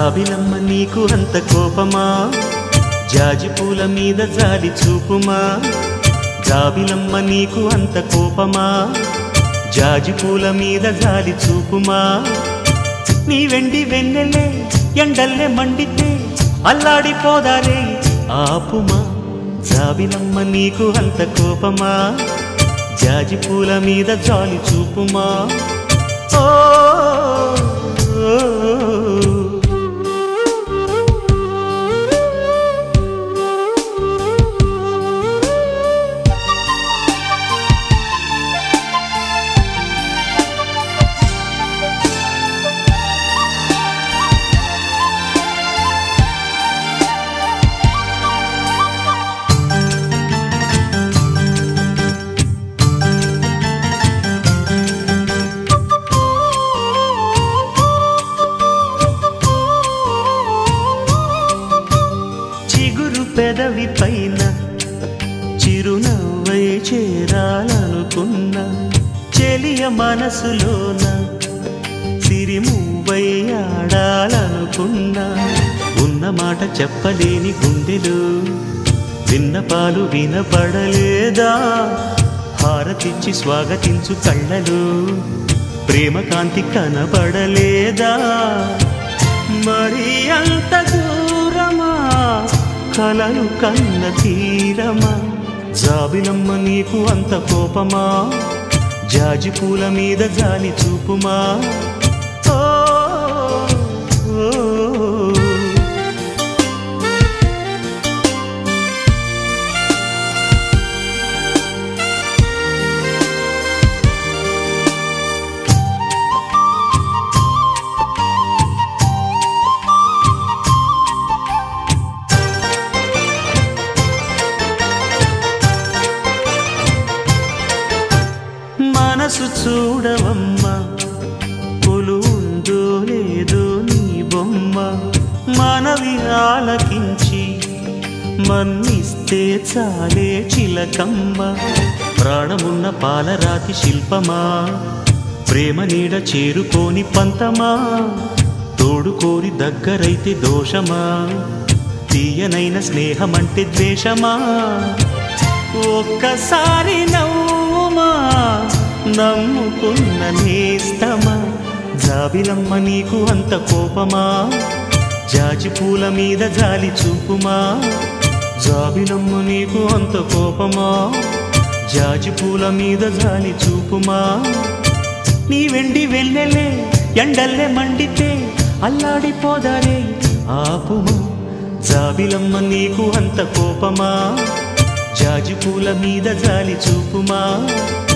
జాబిలమ్మ నీకు అంత కోపమా జాజి పూల మీద జాలి చూపుమా జాబిలమ్మ నీకు అంత కోపమా జాజి పూల మీద జాలి చూపుమా నీ వెండి వెన్నెలే ఎండల్లే మండితే అల్లాడిపోదారే ఆపుమా జాబిలమ్మ నీకు అంత కోపమా జాజి పూల మీద జాలి చూపుమా ఓ, ఓ, ఓ. చిగురు పెదవి పైన చిరునవ్వై చేరాలనుకున్నా చెలియ మనసులోన సిరిమువ్వై ఆడాలనుకున్నా ఉన్న మాట చెప్పలేని గుండెలు విన్నపాలు వినపడలేదా హారతిచ్చి స్వాగతించు కళ్ళలు ప్రేమ కాంతి కనపడలేదా మరి అంత దూరమా కలలు కన్న తీరమా జాబిలమ్మ నీకు అంత కోపమా జాజి పూల మీద జాలి చూపుమా ఓ, ఓ, ఓ. మనసు చూడవమ్మా పులు ఉందో లేదో నీ బొమ్మ మనవి ఆలకించి మన్నిస్తే చాలే చిలకమ్మ ప్రాణమున్న పాలరాతి శిల్పమా ప్రేమ నీడ చేరుకోని పంతమా తోడుకోరి దగ్గరైతే దోషమా తీయనైన స్నేహమంటే ద్వేషమా ఒక్కసారి నవ్వుమా నమ్ముకున్న నేస్తమా జాబిలమ్మ నీకు అంత కోపమా జాజి పూల మీద జాలి చూపుమా జాబిలమ్మ నీకు అంత కోపమా జాజి పూల మీద జాలి చూపుమా నీ వెండి వెన్నెలే ఎండల్లే మండితే అల్లాడిపోదారే ఆపుమా జాబిలమ్మ నీకు అంత కోపమా జాజి పూల మీద జాలి చూపుమా